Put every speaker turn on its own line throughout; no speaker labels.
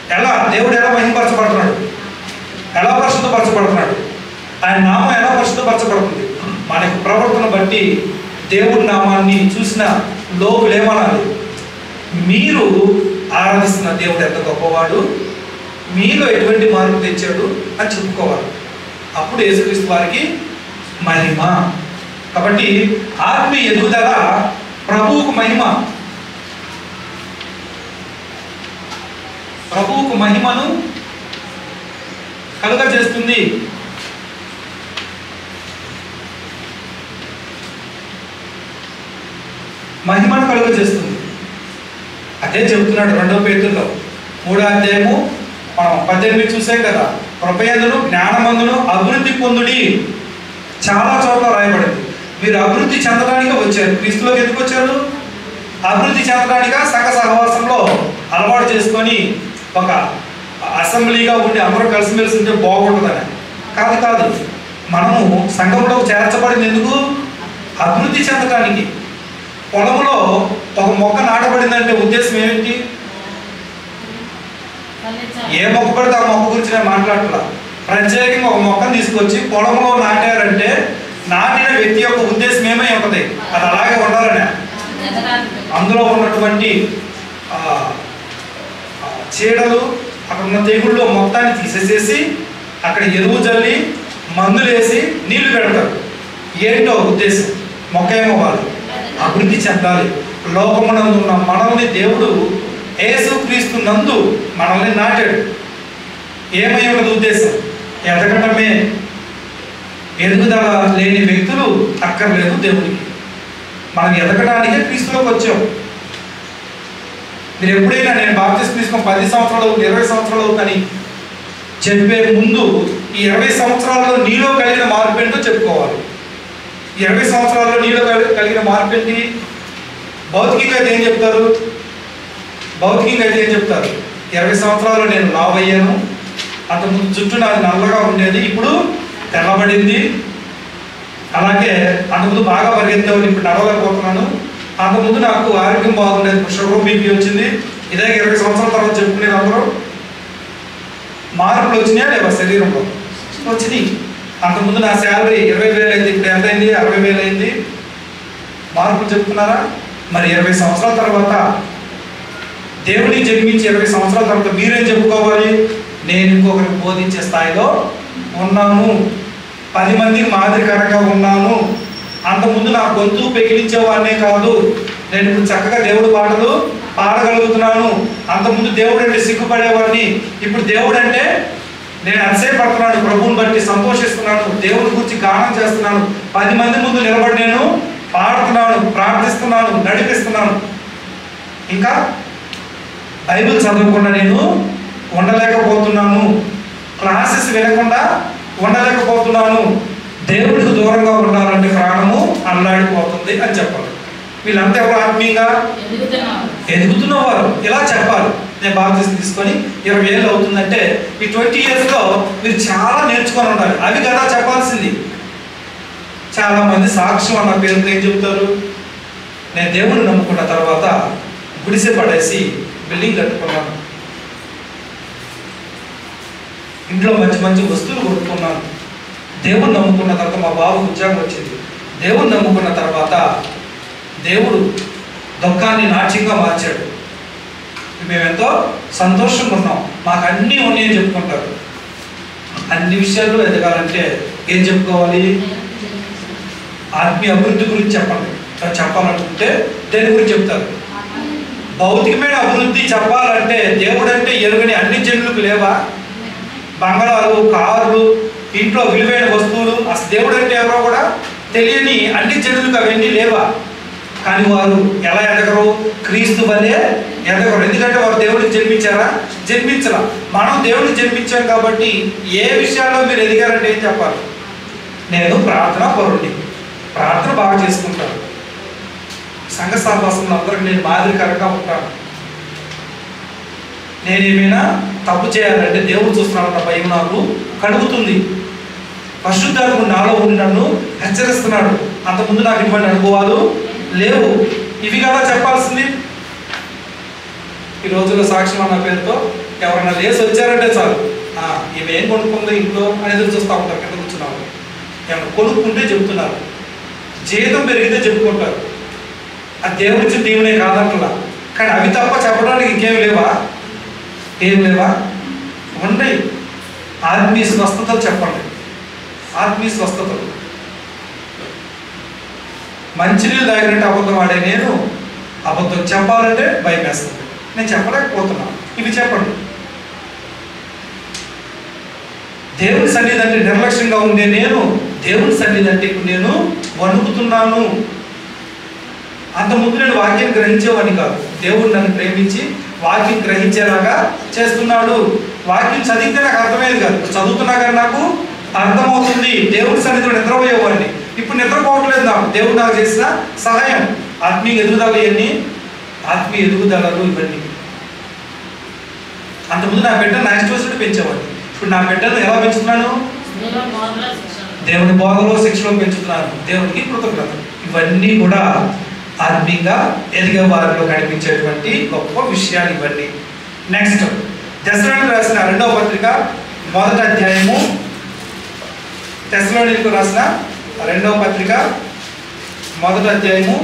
ఎలా దేవుడు ఎలా మహిమపరచబడుతున్నాడు ఎలా పరిశుద్ధపరచబడుతున్నాడు ఆయన నామం ఎలా పరిశుద్ధపరచబడుతుంది మన యొక్క ప్రవర్తన బట్టి దేవుడి నామాన్ని చూసిన లోకులు ఏమనాలి మీరు ఆరాధిస్తున్న దేవుడు ఎంత గొప్పవాడు మీలో ఎటువంటి మార్పు తెచ్చాడు అని చెప్పుకోవాలి అప్పుడు యేసుక్రీస్తు వారికి మహిమ కాబట్టి ఆత్మీయ ఎదుగుదల ప్రభువుకు మహిమ ప్రభువుకు మహిమను కలుగజేస్తుంది మహిమను కలుగజేస్తుంది అదే చెబుతున్నాడు రెండో పేతుల్లో మూడో అధ్యాయము మనం పద్దెనిమిది చూసాం కదా కృపయందును జ్ఞానమందును అభివృద్ధి పొందుడి చాలా చోట్ల రాయబడింది మీరు అభివృద్ధి చెందడానికి వచ్చారు క్రీస్తులోకి ఎందుకు వచ్చారు అభివృద్ధి చెందడానిక సంఘ సహవాసంలో అలవాటు చేసుకొని ఒక అసెంబ్లీగా ఉండి అందరూ కలిసిమెలిసి ఉంటే బాగుంటుందని కాదు కాదు మనము సంఘంలో చేర్చబడింది ఎందుకు అభివృద్ధి చెందడానికి పొలంలో ఒక మొక్క నాటబడిందంటే ఉద్దేశం ఏమిటి ఏ మొక్క పడితే ఆ మొక్క గురించి నేను మాట్లాడట్లా ప్రత్యేకంగా ఒక మొక్కను తీసుకొచ్చి పొలంలో నాటారంటే నాటిన వ్యక్తి యొక్క ఉద్దేశం ఏమై ఉంటుంది అది అలాగే ఉండాలనే అందులో ఉన్నటువంటి ఆ, ఆ, చీడలు అక్కడ ఉన్న తెగుళ్ళు మొత్తాన్ని తీసేసేసి అక్కడ ఎరువు జల్లి మందులు వేసి నీళ్లు పెడతారు ఏంటో ఉద్దేశం మొక్క ఏమవ్వాలి అభివృద్ధి చెందాలి లోకమునందు ఉన్న మనల్ని దేవుడు యేసుక్రీస్తు నందు మనల్ని నాటాడు ఏమై ఉన్నది ఉద్దేశం ఎదగటమే ఎదుగుదల లేని వ్యక్తులు అక్కర్లేదు దేవుడికి మనం ఎదగడానికే క్రీస్తులోకి వచ్చాం మీరు ఎప్పుడైనా నేను బాప్తిస్ట్ తీసుకుని పది సంవత్సరాలు అవుతుంది, ఇరవై సంవత్సరాలు అవుతుందని చెప్పే ముందు ఈ ఇరవై సంవత్సరాల్లో నీలో కలిగిన మార్పు ఏంటో చెప్పుకోవాలి ఈ ఇరవై సంవత్సరాల్లో నీలో కలి- కలిగిన మార్పు ఏంటి భౌతికంగా అయితే ఏం చెప్తారు భౌతికంగా అయితే ఏం చెప్తారు ఇరవై సంవత్సరాలు నేను లావ్ అయ్యాను అంతకుముందు జుట్టు నాది నల్లగా ఉండేది ఇప్పుడు తెల్లబడింది అలాగే అంతకుముందు బాగా పరిగెత్తేవాడిని ఇప్పుడు నడవలేకపోతున్నాను అంతకుముందు నాకు ఆరోగ్యం బాగుండేది ఇప్పుడు షుగర్ బీపీ వచ్చింది ఇదే ఇరవై సంవత్సరాల తర్వాత చెప్పుకునేది అందరూ మార్పులు వచ్చినాయా లేవా శరీరంలో వచ్చినాయి అంతకుముందు నా శాలరీ ఇరవై వేలు అయింది ఇప్పుడు ఎంత అయింది అరవై వేలు అయింది మార్పులు చెప్తున్నారా మరి ఇరవై సంవత్సరాల తర్వాత దేవుడిని జన్మించి ఇరవై సంవత్సరాల తర్వాత మీరేం చెప్పుకోవాలి నేను ఇంకొకరికి బోధించే స్థాయిలో ఉన్నాను పది మందికి మాదిరికరంగా ఉన్నాను అంతకుముందు నా గొంతు పెగిలించేవాడినే కాదు నేను ఇప్పుడు చక్కగా దేవుడు పాటలు పాడగలుగుతున్నాను అంతకుముందు దేవుడు అంటే సిగ్గుపడేవాడిని ఇప్పుడు దేవుడు అంటే నేను అతిశయపడుతున్నాను ప్రభువుని బట్టి సంతోషిస్తున్నాను దేవుడి గురించి గానం చేస్తున్నాను పది మంది ముందు నిలబడి నేను పాడుతున్నాను ప్రార్థిస్తున్నాను నడిపిస్తున్నాను ఇంకా బైబిల్ చదవకుండా నేను ఉండలేకపోతున్నాను క్లాసెస్ వినకుండా ఉండలేకపోతున్నాను దేవుడికి దూరంగా ఉండాలంటే ప్రాణము అల్లాడిపోతుంది అని చెప్పాలి వీళ్ళంతా ఎవరు ఆత్మీయంగా ఎదుగుతున్నవారు ఇలా చెప్పాలి నేను బాప్తిస్ట్ తీసుకొని ఇరవై ఏళ్ళు అవుతుందంటే ఈ ట్వంటీ ఇయర్స్లో మీరు చాలా నేర్చుకొని ఉండాలి అవి కదా చెప్పాల్సింది చాలా మంది సాక్ష్యం అన్న పేరుతో ఏం చెప్తారు నేను దేవుడిని నమ్ముకున్న తర్వాత గుడిసె పడేసి బిల్డింగ్ కట్టుకున్నాను ఇంట్లో మంచి మంచి వస్తువులు కొనుక్కున్నాను దేవుడు నమ్ముకున్న తర్వాత మా బాబుకు ఉద్యోగం వచ్చింది దేవుడు నమ్ముకున్న తర్వాత దేవుడు దుఃఖాన్ని నాట్యంగా మార్చాడు మేమెంతో సంతోషంగా ఉన్నాం మాకు అన్నీ ఉన్నాయని చెప్పుకుంటారు అన్ని విషయాల్లో ఎదగాలంటే ఏం చెప్పుకోవాలి ఆత్మీయ అభివృద్ధి గురించి చెప్పండి అది చెప్పాలనుకుంటే దేని గురించి చెప్తారు భౌతికమైన అభివృద్ధి చెప్పాలంటే దేవుడు అంటే ఎరుగని అన్ని జనులకు లేవా బంగాళాలు కార్లు ఇంట్లో విలువైన వస్తువులు అసలు దేవుడు అంటే ఎవరో కూడా తెలియని అన్ని జనులకు అవన్నీ లేవా కానీ వారు ఎలా ఎదగరు క్రీస్తు వల్లే ఎదగరు ఎందుకంటే వారు దేవుడికి జన్మించారా జన్మించరా మనం దేవుడికి జన్మించాం కాబట్టి ఏ విషయాల్లో మీరు ఎదిగారంటే ఏం చెప్పాలి నేను ప్రార్థన పరుణ్ణి ప్రార్థన బాగా చేసుకుంటాను సంఘ సహవాసంలో అందరికి నేను మాదిరికరంగా ఉంటాను నేను ఏమైనా తప్పు చేయాలంటే దేవుడు చూస్తున్నాడన్న భయం నాకు కలుగుతుంది పరిశుద్ధాత్ముడు నాలో ఉండి నన్ను హెచ్చరిస్తున్నాడు అంతకుముందు నాకు ఇటువంటి అనుభవాలు లేవు ఇవి కదా చెప్పాల్సింది ఈ రోజుల్లో సాక్ష్యం అన్న పేరుతో ఎవరన్నా లేసి వచ్చారంటే చాలు "ఆ, ఈమె ఏం కొనుక్కుందో ఇంట్లో అని ఎదురు చూస్తూ ఉంటారు కింద కూర్చున్నారు ఏమన్నా కొనుక్కుంటే చెప్తున్నారు జీతం పెరిగితే చెప్పుకుంటారు ఆ దేవుడిచ్చిన దీవునే కాదంటలా కానీ అవి తప్ప చెప్పడానికి ఇంకేం లేవా ఏం లేవా ఉండయి ఆత్మీయ స్వస్థతలు చెప్పండి ఆత్మీయ స్వస్థతలు మంచినీళ్ళు తాగినట్టు అబద్ధం ఆడే నేను అబద్ధం చెప్పాలంటే భయం వేస్తుంది నేను చెప్పలేకపోతున్నా ఇవి చెప్పండి దేవుని సన్నిధి అంటే నిర్లక్ష్యంగా ఉండే నేను దేవుని సన్నిధి అంటే ఇప్పుడు నేను వణుకుతున్నాను అంతకుముందు నేను వాక్యం గ్రహించేవాడిని కాదు దేవుడు నన్ను ప్రేమించి వాక్యం గ్రహించేలాగా చేస్తున్నాడు వాక్యం చదివితే నాకు అర్థమయ్యేది కాదు ఇప్పుడు చదువుతున్నా కానీ నాకు అర్థమవుతుంది దేవుడి సన్నిధిలో నిద్రపోయేవాడిని ఇప్పుడు నిద్రపోవట్లేదు నాకు దేవుడు నాకు చేసిన సహాయం ఆత్మీయ ఎదుగుదల ఇవన్నీ ఆత్మీయ ఎదుగుదలలు ఇవన్నీ అంతకుముందు నా బిడ్డ నా ఇష్టం పెంచేవాడిని ఇప్పుడు నా బిడ్డను ఎలా పెంచుతున్నాను
దేవుని బోధలో శిక్షణ
దేవుని బోధలో శిక్షలో పెంచుతున్నాను దేవునికి కృతజ్ఞత ఇవన్నీ కూడా ఆత్మీయంగా ఎదిగే వారిలో కనిపించేటువంటి గొప్ప విషయాలు ఇవన్నీ నెక్స్ట్ దశలోనికి రాసిన రెండవ పత్రిక మొదటి అధ్యాయము దశలోనికి రాసిన రెండవ పత్రిక మొదటి అధ్యాయము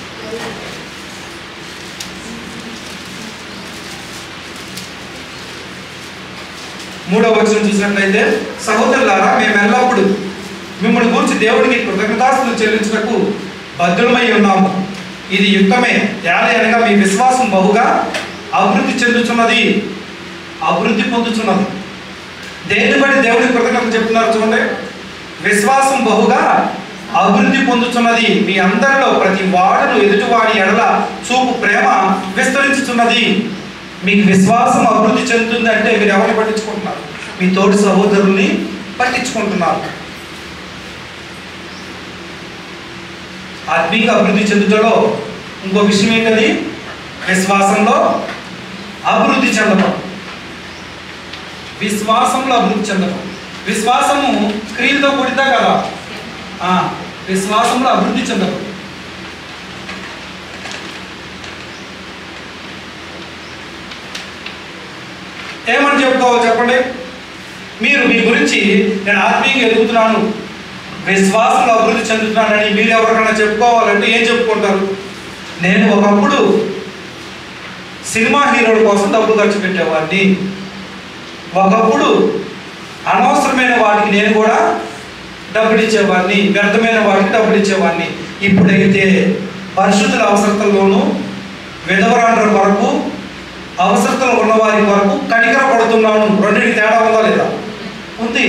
మూడవ వచనం చూసినట్లయితే సహోదరులారా మేము ఎల్లప్పుడూ మిమ్మల్ని గురించి దేవుడికి కృతజ్ఞతాస్తులు చెల్లించుటకు బద్దులమై ఉన్నాము ఇది యుక్తమే యాలి అనగా మీ విశ్వాసం బహుగా అభివృద్ధి చెందుతున్నది అభివృద్ధి పొందుతున్నది దేని బట్టి దేవుడికి కృతజ్ఞత చెప్తున్నారు చూడండి విశ్వాసం బహుగా అభివృద్ధి పొందుతున్నది మీ అందరిలో ప్రతి వాడును ఎదుటివాడి ఎడల చూపు ప్రేమ విస్తరించుతున్నది మీకు విశ్వాసం అభివృద్ధి చెందుతుంది అంటే మీరు ఎవరిని పట్టించుకుంటున్నారు మీ తోటి సహోదరుల్ని పట్టించుకుంటున్నారు ఆత్మీయంగా అభివృద్ధి చెందుటలో ఇంకో విషయం ఏంటది విశ్వాసంలో అభివృద్ధి చెందడం విశ్వాసంలో అభివృద్ధి చెందడం విశ్వాసము క్రియలతో కూడితే కదా ఆ, విశ్వాసంలో అభివృద్ధి చెందడం ఏమని చెప్పుకోవాలి చెప్పండి మీరు మీ గురించి నేను ఆత్మీయంగా ఎదుగుతున్నాను విశ్వాసంలో అభివృద్ధి చెందుతున్నానని మీరు ఎవరికైనా చెప్పుకోవాలంటే ఏం చెప్పుకుంటారు నేను ఒకప్పుడు సినిమా హీరోల కోసం డబ్బులు ఖర్చు పెట్టేవాడిని ఒకప్పుడు అనవసరమైన వాటికి నేను కూడా డబ్బులు ఇచ్చేవాడిని వ్యర్థమైన వాటికి డబ్బులు ఇచ్చేవాడిని ఇప్పుడైతే పరిశుద్ధుల అవసరతల్లోనూ విధవరాండ్ర కొరకు అవసరతలు ఉన్న వారి కొరకు కనికర పడుతున్నాను రెండింటికి తేడా ఉందా లేదా ఉంది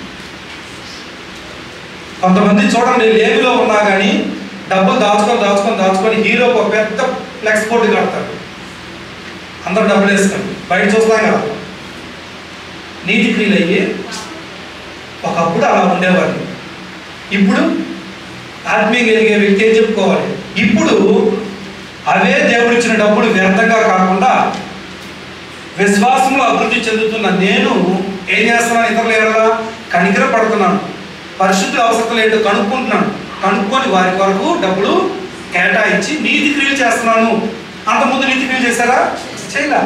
కొంతమంది చూడండి లేబులో ఉన్నా కానీ డబ్బులు దాచుకొని దాచుకొని దాచుకొని హీరోకి ఒక పెద్ద ఫ్లెక్స్ బోర్డు కడతారు అందరూ డబ్బులు వేసుకొని బయట చూస్తాం కదా నీతి క్రియలు అయ్యి ఒకప్పుడు అలా ఉండేవాడిని ఇప్పుడు ఆత్మీయంగా ఎదిగే వ్యక్తి ఏం చెప్పుకోవాలి ఇప్పుడు అవే దేవుడిచ్చిన డబ్బులు వ్యర్థంగా కాకుండా విశ్వాసంలో అభివృద్ధి చెందుతున్న నేను ఏం చేస్తున్నాను ఇతరుల ఎడలా కనికర పడుతున్నాను పరిశుద్ధుల అవసరం ఏంటో కనుక్కుంటున్నాను కనుక్కొని వారి కొరకు డబ్బులు కేటాయించి నీతి క్రియలు చేస్తున్నాను అంతకుముందు నీతి క్రియలు చేశారా చేయలా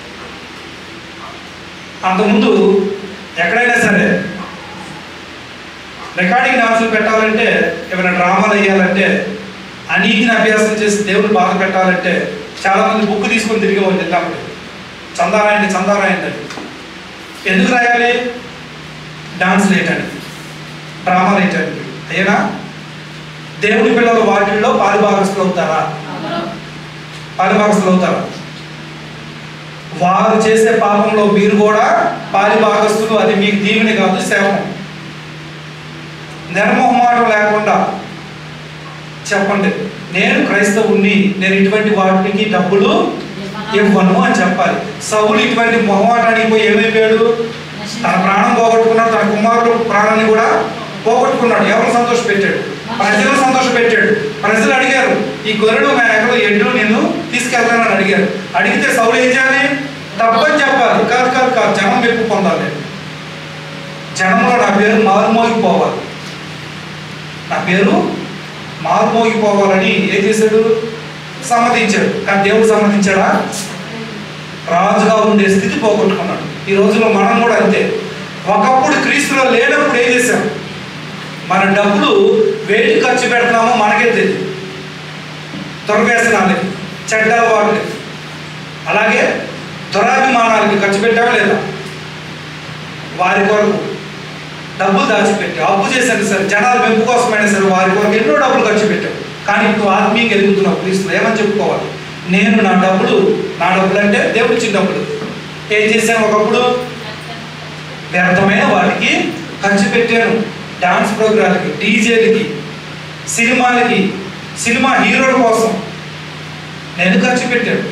అంతకుముందు ఎక్కడైనా సరే రికార్డింగ్ డాన్సులు పెట్టాలంటే ఏమైనా డ్రామాలు వేయాలంటే అనీతిని అభ్యాసం చేసి దేవుని బాధ పెట్టాలంటే చాలా మంది బుక్ తీసుకొని తిరిగేవాళ్ళు వెళ్ళినప్పుడు చందా రాయండి చందా రాయండి అని ఎందుకు రాయాలి డాన్స్ వేయటానికి డ్రామా వేయటానికి అయ్యేనా దేవుని పిల్లలు వాటిల్లో పాలుభాగస్తులు అవుతారా పాలుభాగస్తులు అవుతారా వారు చేసే పాపంలో మీరు కూడా పాలిభాగస్తులు అది మీకు దీవెని కాదు సేవం నిర్మోహమాటం లేకుండా చెప్పండి నేను క్రైస్తవుణ్ణి నేను ఇటువంటి వాటికి డబ్బులు ఇవ్వను అని చెప్పాలి సౌలు ఇటువంటి మొహమాటానికి పోయి ఏమైపోయాడు తన ప్రాణం పోగొట్టుకున్నాడు తన కుమారుడు ప్రాణాన్ని కూడా పోగొట్టుకున్నాడు ఎవరు సంతోష పెట్టాడు ప్రజలు సంతోష పెట్టాడు ప్రజలు అడిగారు ఈ గొర్రెలు మేకలు ఎడ్లు నేను తీసుకెళ్తానని అడిగారు అడిగితే సౌలు ఏం చేయాలి తప్పని చెప్పాలి కాదు కాదు కాదు జనం మెప్పు పొందాలి జనంలో నా పేరు మారుమోగిపోవాలి నా పేరు మారుమోగిపోవాలని ఏం చేశాడు సమ్మతించాడు కానీ దేవుడు సమ్మతించాడా రాజుగా ఉండే స్థితి పోగొట్టుకున్నాడు ఈ రోజుల్లో మనం కూడా అంతే ఒకప్పుడు క్రీస్తులో లేనప్పుడు ఏం చేశాం మన డబ్బులు వేటి ఖర్చు పెడుతున్నామో మనకే తెలియదు దుర్వ్యసనాలకి చెడ్డ అలవాట్లకి అలాగే దురాభిమానాలకి ఖర్చు పెట్టామా లేదా వారి కొరకు డబ్బులు దాచిపెట్టి అప్పు చేశాను సరే జనాలు మెప్పు కోసమైనా సరే వారి కొరకు ఎన్నో డబ్బులు ఖర్చు పెట్టావు కానీ నువ్వు ఆత్మీయంగా ఎదుగుతున్నావు క్రీస్తులు ఏమని చెప్పుకోవాలి నేను నా డబ్బులు నా డబ్బులు అంటే దేవుడు ఇచ్చిన డబ్బులు ఏం చేశాను ఒకప్పుడు వ్యర్థమైన వాటికి ఖర్చు పెట్టాను డాన్స్ ప్రోగ్రాంలకి డీజేలకి సినిమాలకి సినిమా హీరోల కోసం నేను ఖర్చు పెట్టాను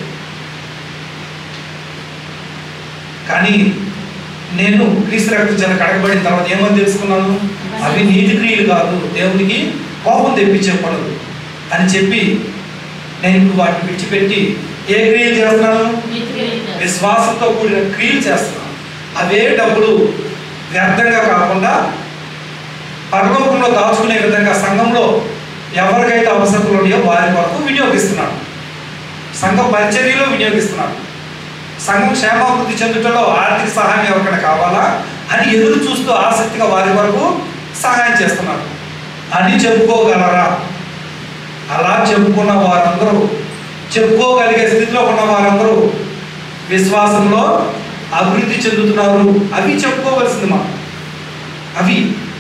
కానీ నేను క్రీస్తు రక్తం చేత కడగబడిన తర్వాత ఏమని తెలుసుకున్నాను అవి నీతి క్రియలు కాదు దేవునికి కోపం తెప్పించే పనులు అని చెప్పి నేను ఇప్పుడు వాటిని విడిచిపెట్టి ఏ క్రియలు చేస్తున్నాను విశ్వాసంతో కూడిన క్రియలు చేస్తున్నాను అవే డబ్బులు వ్యర్థంగా కాకుండా పరలోకంలో దాచుకునే విధంగా సంఘంలో ఎవరికైతే అవసరతలు ఉన్నాయో వారి వరకు వినియోగిస్తున్నాడు సంఘం పరిచర్యలో వినియోగిస్తున్నాడు సంఘం క్షేమాభివృద్ధి చెందుటలో ఆర్థిక సహాయం ఎవరికైనా కావాలా అని ఎదురు చూస్తూ ఆసక్తిగా వారి వరకు సహాయం చేస్తున్నారు అని చెప్పుకోగలరా అలా చెప్పుకున్న వారందరూ చెప్పుకోగలిగే స్థితిలో ఉన్న వారందరూ విశ్వాసంలో అభివృద్ధి చెందుతున్నారు అవి చెప్పుకోవలసింది మనం అవి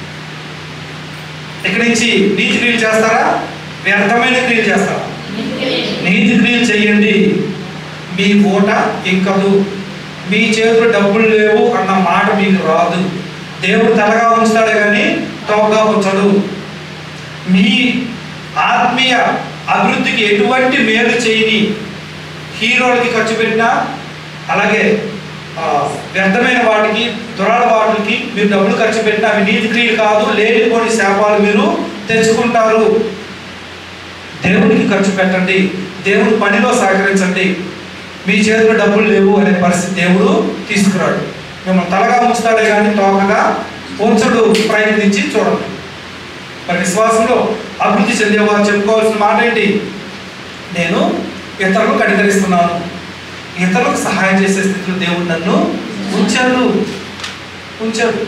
ఇక్కడి నుంచి నీతి క్రియలు చేస్తారా వ్యర్థమైన క్రియలు చేస్తారా నీతి క్రియలు చేయండి మీ ఓట ఇంకదు మీ చేతులు డబ్బులు లేవు అన్న మాట మీకు రాదు దేవుడు తలగా ఉంచుతాడే కానీ తోకగా ఉంచడు మీ ఆత్మీయ అభివృద్ధికి ఎటువంటి మేలు చేయని హీరోలకి ఖర్చు పెట్టినా అలాగే ఆ, వ్యర్థమైన వాటికి దురాలవాటులకి మీరు డబ్బులు ఖర్చు పెట్టినా అవి నీతి క్రియలు కాదు లేనిపోని శాపాలు మీరు తెచ్చుకుంటారు దేవునికి ఖర్చు పెట్టండి దేవుని పనిలో సహకరించండి మీ చేతిలో డబ్బులు లేవు అనే పరిస్థితి దేవుడు తీసుకురాడు మిమ్మల్ని తలగా ఉంచుతాడే కానీ తోకగా ఉంచడు ప్రయత్నించి చూడండి మరి విశ్వాసంలో అభివృద్ధి చెందేవారు చెప్పుకోవాల్సిన మాట ఏంటి నేను ఇతరులకు కనికరిస్తున్నాను ఇతరులకు సహాయం చేసే స్థితిలో దేవుడు నన్ను ఉంచాడు ఉంచాడు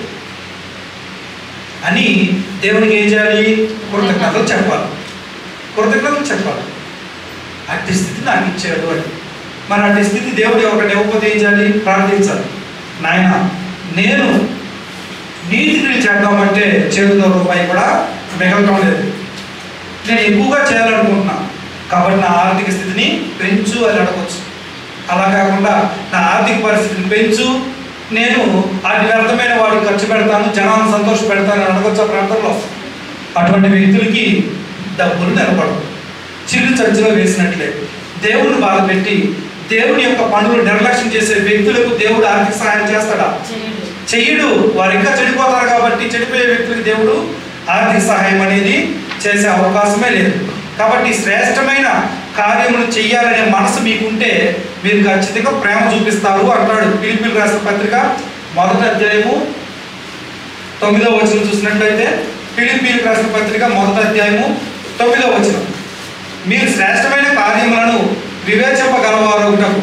అని దేవునికి ఏం చేయాలి కృతజ్ఞతలు చెప్పాలి కృతజ్ఞతలు చెప్పాలి అట్టి స్థితి నాకు ఇచ్చాడు అని మరి అట్టి స్థితి దేవుడు ఎవరికైనా ఇవ్వకపోతే ఏం చేయాలి ప్రార్థించాలి నాయన నేను నీతి క్రియలు చేద్దామంటే చేతిలో రూపాయి కూడా మిగలటం లేదు నేను ఎక్కువగా చేయాలనుకుంటున్నా కాబట్టి నా ఆర్థిక స్థితిని పెంచు అని అడగచ్చు అలా కాకుండా నా ఆర్థిక పరిస్థితిని పెంచు నేను అది వ్యర్థమైన వాడికి ఖర్చు పెడతాను జనాన్ని సంతోష పెడతాను అని అడగచ్చు ఆ ప్రాంతంలో అటువంటి వ్యక్తులకి డబ్బులు నిలబడవు చిల్లు చర్చలో వేసినట్లే దేవుడిని బాధ పెట్టి దేవుని యొక్క పనులు నిర్లక్ష్యం చేసే వ్యక్తులకు దేవుడు ఆర్థిక సహాయం చేస్తాడా చెయ్యడు వారు ఇంకా చెడిపోతారు కాబట్టి చెడిపోయే వ్యక్తులకు దేవుడు ఆర్థిక సహాయం అనేది చేసే అవకాశమే లేదు కాబట్టి శ్రేష్టమైన కార్యములు చెయ్యాలనే మనసు మీకుంటే మీరు ఖచ్చితంగా ప్రేమ చూపిస్తారు అంటాడు పిలిపిలు రాసిన పత్రిక మొదటి అధ్యాయము తొమ్మిదో వచనం చూసినట్లయితే పిలిపిలకు రాసిన పత్రిక మొదటి అధ్యాయము తొమ్మిదో వచనం మీరు శ్రేష్టమైన కార్యములను వివేచింపగలవారు ఒకటకు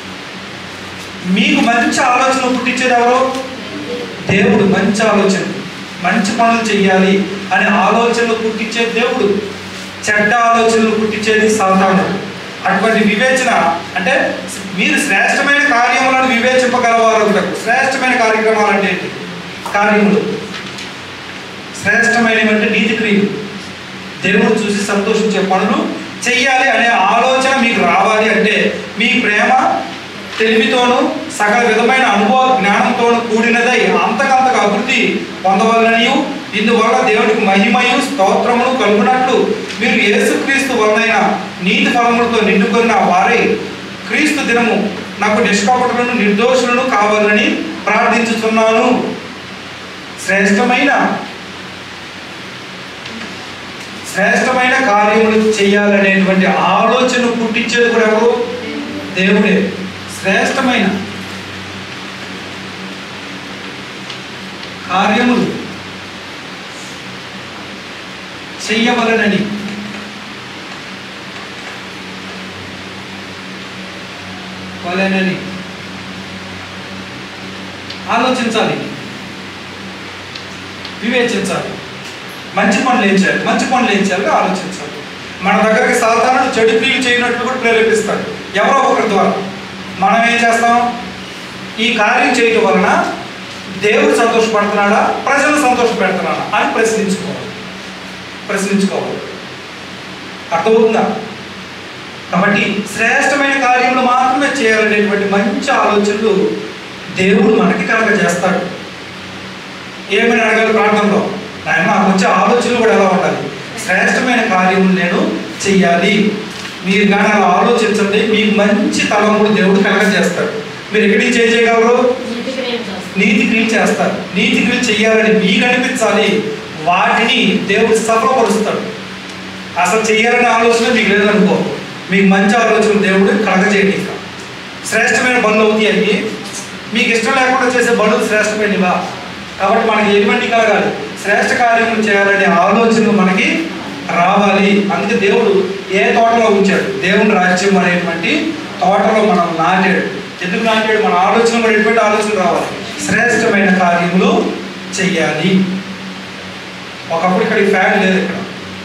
మీకు మంచి ఆలోచన పుట్టించేది ఎవరు దేవుడు మంచి ఆలోచన మంచి పనులు చెయ్యాలి అనే ఆలోచనలు పుట్టించేది దేవుడు చెడ్డ ఆలోచనలు పుట్టించేది సాతాను అటువంటి వివేచన అంటే మీరు శ్రేష్టమైన కార్యములను వివేచింపగలవారు ఒకటకు శ్రేష్టమైన కార్యక్రమాలు అంటే ఏంటి కార్యములు శ్రేష్టమైనవి అంటే నీతి క్రియలు దేవుడు చూసి సంతోషించే పనులు చెయ్యాలి అనే ఆలోచన మీకు రావాలి అంటే మీ ప్రేమ తెలివితోనూ సకల విధమైన అనుభవ జ్ఞానంతోనూ కూడినదై అంతకంతకు అభివృద్ధి పొందవలననియు ఇందువల్ల దేవుడికి మహిమయు స్తోత్రమును కలుగునట్లు మీరు యేసుక్రీస్తు వలనైన నీతి ఫలములతో నిండుకున్న వారై క్రీస్తు దినము నాకు నిష్కపటులను నిర్దోషులను కావాలని ప్రార్థించుతున్నాను శ్రేష్టమైన శ్రేష్టమైన కార్యములు చేయాలనేటువంటి ఆలోచన పుట్టించేది కూడా ఎవరు దేవుడే శ్రేష్టమైన కార్యములు చెయ్యవలనని వలనని ఆలోచించాలి వివేచించాలి మంచి పనులు ఏం చేయాలి మంచి పనులు ఏం చేయాలి ఆలోచించాలి మన దగ్గరికి సాధారణ చెడు క్రియలు చేయనట్లు కూడా ప్రేరేపిస్తాడు ఎవరో ఒకరి ద్వారా మనం ఏం చేస్తాం ఈ కార్యం చేయటం వలన దేవుడు సంతోషపడుతున్నాడా ప్రజలు సంతోషపెడుతున్నాడా అని ప్రశ్నించుకోవాలి ప్రశ్నించుకోవాలి అర్థమవుతుందా కాబట్టి శ్రేష్టమైన కార్యములు మాత్రమే చేయాలనేటువంటి మంచి ఆలోచనలు దేవుడు మనకి కలగజేస్తాడు ఏమని అడగాలి ప్రార్థనలో ఆయన నాకు వచ్చే ఆలోచనలు కూడా ఎలా ఉండాలి శ్రేష్టమైన కార్యములు నేను చెయ్యాలి మీరు కానీ అలా ఆలోచించండి మీకు మంచి తలంపుడు దేవుడు కలగజేస్తాడు మీరు ఎక్కడికి చేయ చేయగలరు
నీతి క్రియలు చేస్తాం.
నీతి క్రియలు చేస్తారు నీతి క్రియలు చేయాలని మీకు అనిపించాలి వాటిని దేవుడు సఫలపరుస్తాడు అసలు చేయాలనే ఆలోచన మీకు లేదనుకో మీకు మంచి ఆలోచన దేవుడు కలగజేయండి ఇంకా శ్రేష్టమైన బంధు అవుతాయి అవి మీకు ఇష్టం లేకుండా చేసే బంధువులు శ్రేష్టమైనవా కాబట్టి మనకి ఎటువంటి కలగాలి శ్రేష్ట కార్యములు చేయాలనే ఆలోచనలు మనకి రావాలి అందుకే దేవుడు ఏ తోటలో ఉంచాడు దేవుని రాజ్యం అనేటువంటి తోటలో మనం నాటాడు ఎందుకు నాటాడు మన ఆలోచన కూడా ఎటువంటి ఆలోచన రావాలి శ్రేష్టమైన కార్యములు చెయ్యాలి ఒకప్పుడు ఇక్కడ ఈ ఫ్యాన్ లేదు ఇక్కడ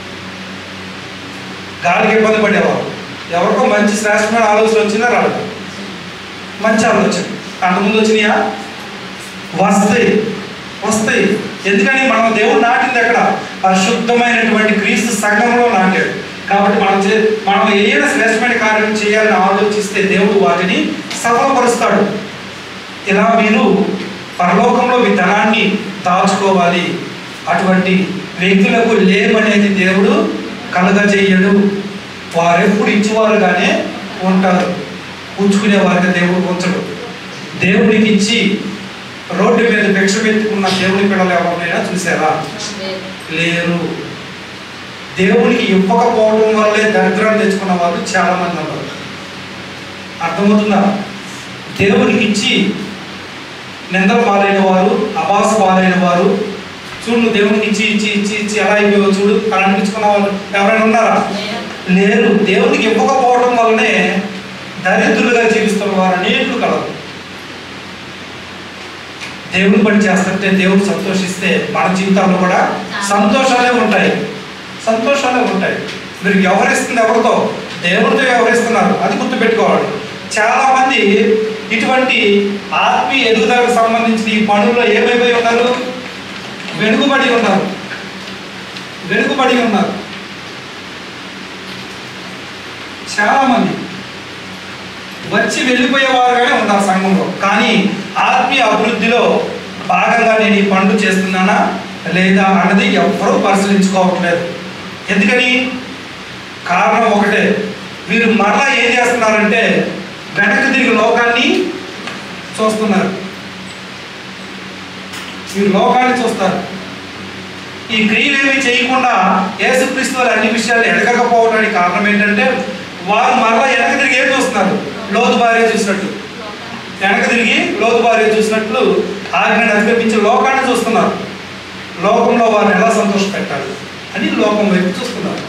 గాలికి ఇబ్బంది పడేవారు ఎవరికో మంచి శ్రేష్టమైన ఆలోచన వచ్చిందా రాలేదు మంచి ఆలోచన అంతకుముందు వచ్చినాయా వస్తాయి వస్తాయి ఎందుకని మనం దేవుడు నాటింది ఎక్కడ పరిశుద్ధమైనటువంటి క్రీస్తు సంఘంలో నాటాడు కాబట్టి మనం చే మనం ఏదైనా శ్రేష్టమైన కార్యం చేయాలని ఆలోచిస్తే దేవుడు వాటిని సఫలపరుస్తాడు ఇలా మీరు పరలోకంలో మీ ధనాన్ని దాచుకోవాలి అటువంటి వ్యక్తులకు లేమనేది దేవుడు కలగజేయడు వారెప్పుడు ఇచ్చేవారుగానే ఉంటారు ఉంచుకునే వారిని దేవుడు ఉంచడు దేవుడికి ఇచ్చి రోడ్డు మీద భిక్ష పెట్టుకున్న దేవుని పిల్లలు ఎవరినైనా చూసారా
లేదు.
లేరు దేవునికి ఇవ్వకపోవడం వల్లే దరిద్రాన్ని తెచ్చుకున్న వాళ్ళు చాలా మంది ఉన్నారు అర్థమవుతుందా దేవునికి ఇచ్చి నిందలు పాలైన వారు అబాస పాలైన వారు చూడు నువ్వు దేవునికి ఇచ్చి ఇచ్చి ఇచ్చి ఇచ్చి ఎలా అయిపోయావు చూడు అని అనిపించుకున్న వాళ్ళు ఎవరైనా ఉన్నారా
లేదు.
లేరు దేవునికి ఇవ్వకపోవడం వల్లనే దరిద్రులుగా జీవిస్తున్న వారు అనేకులు కలరు దేవుని పని చేస్తుంటే దేవుడు సంతోషిస్తే మన జీవితాల్లో కూడా సంతోషాలే ఉంటాయి సంతోషాలే ఉంటాయి మీరు వ్యవహరిస్తుంది ఎవరితో దేవుడితో వ్యవహరిస్తున్నారు అది గుర్తుపెట్టుకోవాలి చాలా మంది ఇటువంటి ఆత్మీయ ఎదుగుదలకు సంబంధించిన ఈ పనుల్లో ఏమైపోయి ఉన్నారు వెనుకబడి ఉన్నారు వెనుకబడి ఉన్నారు చాలా మంది వచ్చి వెళ్ళిపోయేవారుగానే ఉన్నారు సంఘంలో కానీ ఆత్మీయ అభివృద్ధిలో భాగంగా నేను ఈ పనులు చేస్తున్నానా లేదా అన్నది ఎవ్వరూ పరిశీలించుకోవట్లేదు ఎందుకని కారణం ఒకటే వీరు మరలా ఏం చేస్తున్నారంటే వెనక్కి తిరిగి లోకాన్ని చూస్తున్నారు వీరు లోకాన్ని చూస్తారు ఈ క్రియలేమి చేయకుండా యేసుక్రీస్తు వారి అన్ని విషయాలు ఎడగకపోవడానికి కారణం ఏంటంటే వారు మరలా వెనక తిరిగి ఏం చూస్తున్నారు లోతు భార్య చూసినట్టు వెనక తిరిగి లోతు భార్య చూసినట్లు ఆజ్ఞను అతిక్రమించి లోకాన్ని చూస్తున్నారు లోకంలో వారిని ఎలా సంతోష పెట్టాలి అని లోకం వైపు చూస్తున్నారు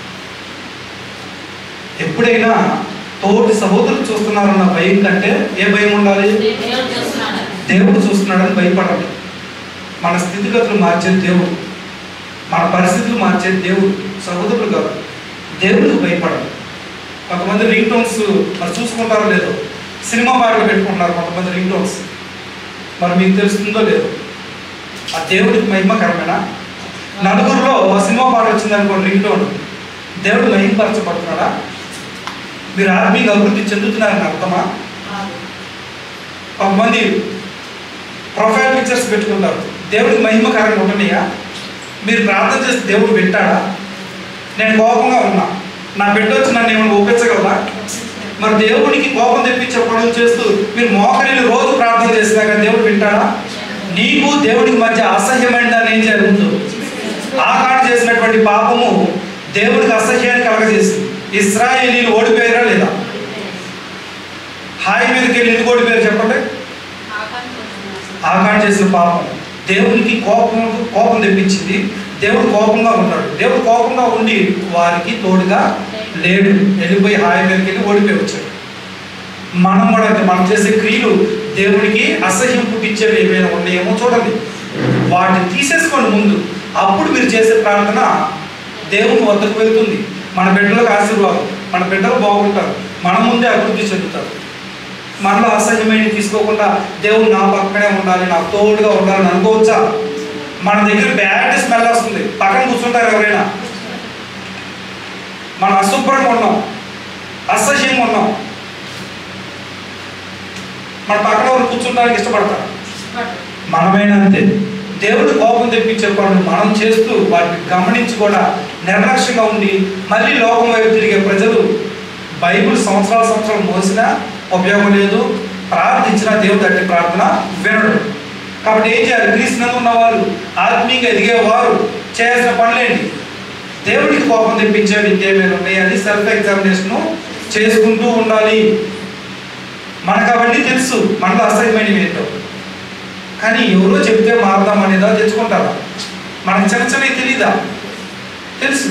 ఎప్పుడైనా తోటి సహోదరులు చూస్తున్నారన్న భయం కంటే ఏ భయం ఉండాలి
దేవుడు చూస్తున్నాడు.
దేవుడు చూస్తున్నాడని భయపడాలి మన స్థితిగతులు మార్చేది దేవుడు మన పరిస్థితులు మార్చేది దేవుడు సహోదరులు కాదు దేవుడికి భయపడాలి కొంతమంది రింగ్ టోన్స్ మరి చూసుకుంటారో లేదో సినిమా పాటలు పెట్టుకుంటున్నారు కొంతమంది రింగ్ టోన్స్ మరి మీకు తెలుస్తుందో లేదో ఆ దేవుడికి మహిమకరమేనా నలుగురిలో ఆ సినిమా పాట వచ్చింది అనుకోండి రింగ్ టోన్ దేవుడు మహిమపరచబడుతున్నాడా మీరు ఆత్మీయ అభివృద్ధి చెందుతున్నారని అర్థమా
కాదు.
కొంతమంది ప్రొఫైల్ పిక్చర్స్ పెట్టుకుంటారు దేవుడికి మహిమకరంగా ఉంటున్నాయా మీరు ప్రార్థన చేస్తే దేవుడు వింటాడా నేను కోపంగా ఉన్నా నా బిడ్డ వచ్చి నన్ను ఏమైనా ఒప్పించగలరా మరి దేవుడికి కోపం తెప్పించే పనులు చేస్తూ మీరు మోకరిని రోజు ప్రార్థన చేసినా కానీ దేవుడు వింటాడా నీకు దేవుడికి మధ్య అసహ్యమైన దాన్ని ఏం చేయాలి ముందు ఆకాడు చేసినటువంటి పాపము దేవుడికి అసహ్యాన్ని కలగజేసింది ఇస్రాయేలీలు ఓడిపోయారా లేదా హాయి మీదకి వెళ్ళి ఎందుకు ఓడిపోయారు చెప్పండి ఆకాడు చేసిన పాపం దేవునికి కోపం కోపం తెప్పించింది దేవుడు కోపంగా ఉన్నాడు దేవుడు కోపంగా ఉండి వారికి తోడుగా లేడు వెళ్ళిపోయి హాయి మీదకి వెళ్ళి ఓడిపోయి వచ్చాడు మనం కూడా అంతే మనం చేసే క్రియలు దేవునికి అసహ్యం పుట్టించేవి ఏమైనా ఉన్నాయేమో చూడండి వాటిని తీసేసుకోండి ముందు అప్పుడు మీరు చేసే ప్రార్థన దేవుని వద్దకు వెళ్తుంది మన బిడ్డలకు ఆశీర్వాదం మన బిడ్డలు బాగుంటారు మన ముందే అభివృద్ధి చెందుతారు మనలో అసహ్యమైన తీసుకోకుండా దేవుడు నా పక్కనే ఉండాలి నాకు తోడుగా ఉండాలని అనుకోవచ్చా మన దగ్గర బ్యాడ్ స్మెల్ వస్తుంది పక్కన కూర్చుంటారు ఎవరైనా మనం అశుభ్రంగా ఉన్నాం అసహ్యంగా ఉన్నాం మన పక్కన ఎవరు కూర్చుంటానికి ఇష్టపడతారు మనమైనా అంతే దేవుడు కోపం తెప్పించే పనులు మనం చేస్తూ వాటిని గమనించి కూడా నిర్లక్ష్యంగా ఉండి మళ్ళీ లోకం వైపు తిరిగే ప్రజలు బైబిల్ సంవత్సరాల సంవత్సరాలు మోసినా ఉపయోగం లేదు ప్రార్థించిన దేవుడు అట్టి ప్రార్థన వినడు కాబట్టి ఏం చేయాలి క్రీస్తునందు ఉన్నవారు ఆత్మీయంగా ఎదిగేవారు చేయాల్సిన పనులేంటి దేవుడికి కోపం తెప్పించేవి ఇంకేమైనా ఉన్నాయని సెల్ఫ్ ఎగ్జామినేషన్ చేసుకుంటూ ఉండాలి మనకు అవన్నీ తెలుసు మనలో అసహ్యమైనవి ఏంటో కానీ ఎవరో చెప్తే మారదాం అనేదా తెచ్చుకుంటారా మనకు చిన్న చిన్నవి తెలీదా తెలుసు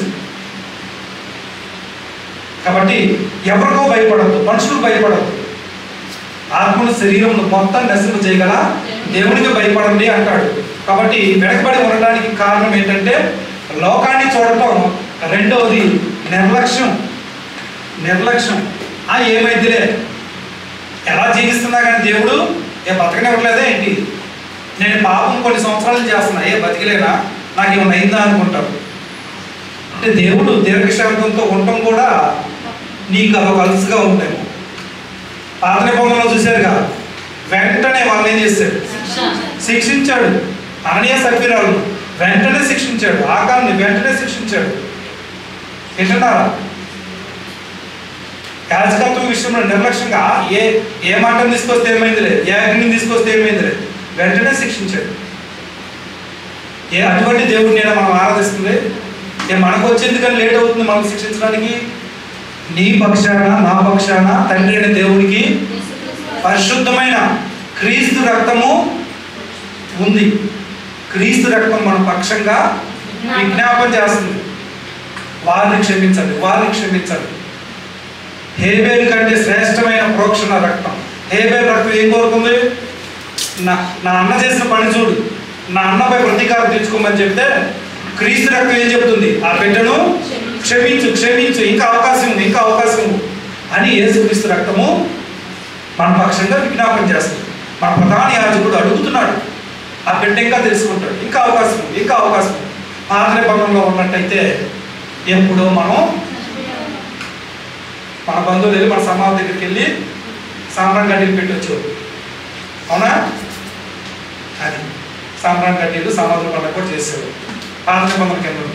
కాబట్టి ఎవరికో భయపడద్దు మనుషులు భయపడద్దు ఆత్మను శరీరం మొత్తం నశింప చేయగల దేవునికి భయపడండి అంటాడు కాబట్టి వెనకబడి ఉండడానికి కారణం ఏంటంటే లోకాన్ని చూడటం రెండవది నిర్లక్ష్యం నిర్లక్ష్యం ఆ ఏమైందిలే ఎలా జీవిస్తున్నా కానీ దేవుడు ఏ బతకనివ్వట్లేదా ఏంటి నేను పాపం కొన్ని సంవత్సరాల నుంచి చేస్తున్నా ఏ బతికలేనా నాకు ఏమైనా అయిందా అనుకుంటారు అంటే దేవుడు దీర్ఘశాంతంతో ఉండటం కూడా నీకు అదొక అలసుగా ఉందేమో పాత నిబంధనలో చూశారుగా వెంటనే వాళ్ళు ఏం చేశాడు శిక్షించాడు అననీయ సభ్యురాలు వెంటనే శిక్షించాడు ఆకాన్ని వెంటనే శిక్షించాడు వింటున్నారా యాజకత్వం విషయంలో నిర్లక్ష్యంగా ఏ ఏ మాటను తీసుకొస్తే ఏమైందిలే ఏ అగ్నిని తీసుకొస్తే ఏమైందిలే వెంటనే శిక్షించాడు ఏ అటువంటి దేవుడిని నేను మనం ఆరాధిస్తుంది ఏ మనకు వచ్చేందుకని లేట్ అవుతుంది మనం శిక్షించడానికి నీ పక్షాన నా పక్షాన తండ్రి అయిన దేవుడికి పరిశుద్ధమైన క్రీస్తు రక్తము ఉంది క్రీస్తు రక్తం మన పక్షంగా విజ్ఞాపన చేస్తుంది వారిని క్షమించండి వారిని క్షమించండి హేబేలు కంటే శ్రేష్టమైన ప్రోక్షణ రక్తం హేబేలు రక్తం ఏం కోరుకుంది నా నా అన్న చేసిన పని చూడు నా అన్నపై ప్రతీకారం తెచ్చుకోమని చెప్తే క్రీస్తు రక్తం ఏం చెప్తుంది ఆ బిడ్డను క్షమించు క్షమించు ఇంకా అవకాశం ఉంది ఇంకా అవకాశం ఉంది అని యేసుక్రీస్తు రక్తము మన పక్షంగా విజ్ఞాపన చేస్తుంది మన ప్రధాన యాజకుడు అడుగుతున్నాడు ఆ బిడ్డ ఇంకా తెలుసుకుంటాడు ఇంకా అవకాశం ఉంది ఇంకా అవకాశం ఉంది పాత నిబంధనలో ఉన్నట్టయితే ఎప్పుడో మనం మన బంధువులు వెళ్ళి మన సమాధి దగ్గరికి వెళ్ళి సాంబ్రాన్ కడ్డీలు పెట్టొచ్చు అవునా అది సాంబ్రాన్ కడ్డీలు సమాధుల పండుగ కూడా చేసేవారు పాత నిబంధన కింద ఉంది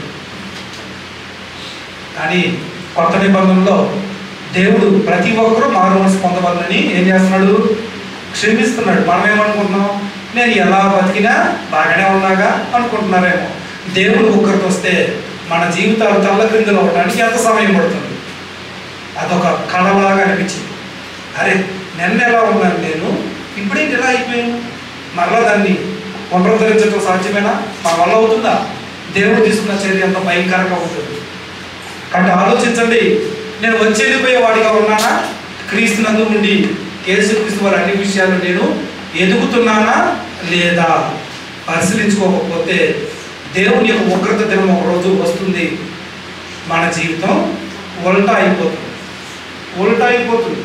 కానీ కొత్త నిబంధనలో దేవుడు ప్రతి ఒక్కరూ మారు మనసు పొందవాలని ఏం చేస్తున్నాడు క్షమిస్తున్నాడు మనం ఏమనుకుంటున్నాం నేను ఎలా బతికినా బాగానే ఉన్నాగా అనుకుంటున్నారేమో దేవుడు ఒక్కరికి వస్తే మన జీవితాలు తల్ల క్రిందలు అవడానికి ఎంత సమయం పడుతుంది అదొక కళలాగా అనిపించింది అరే నిన్న ఎలా ఉన్నాను నేను ఇప్పుడేంటి ఎలా అయిపోయాను మరలా దాన్ని పునరుద్ధరించడం సాధ్యమేనా మన వల్ల అవుతుందా దేవుడు తీసుకున్న చర్య ఎంత భయంకరంగా ఉంటుంది కాబట్టి ఆలోచించండి నేను వచ్చేది పోయే వాడిగా ఉన్నానా క్రీస్తు నందు ఉండి యేసుక్రీస్తు వారి అన్ని విషయాలు నేను ఎదుగుతున్నానా లేదా పరిశీలించుకోకపోతే దేవుని యొక్క ఉగ్రత దినం ఒక రోజు వస్తుంది మన జీవితం ఉల్టా అయిపోతుంది ఉల్టా అయిపోతుంది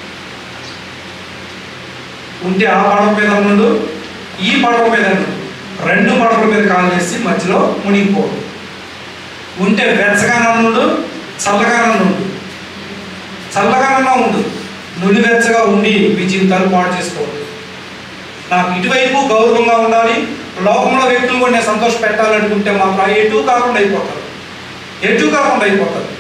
ఉంటే ఆ పడవ మీద నుండు ఈ పడవ మీద నుండు రెండు పడవల మీద కాలు చేసి మధ్యలో మునిగిపోవడం ఉంటే వెచ్చగానే ఉండు చల్లగానే ఉండు చల్లగానే ఉండు నులి వెచ్చగా ఉండి మీ జీవితాలు పాడు చేసుకోవద్దు నాకు ఇటువైపు గౌరవంగా ఉండాలి లోకంలో వ్యక్తులు కూడా నేను సంతోష పెట్టాలనుకుంటే మాత్రం ఎటు కాకుండా అయిపోతారు ఎటు కాకుండా అయిపోతారు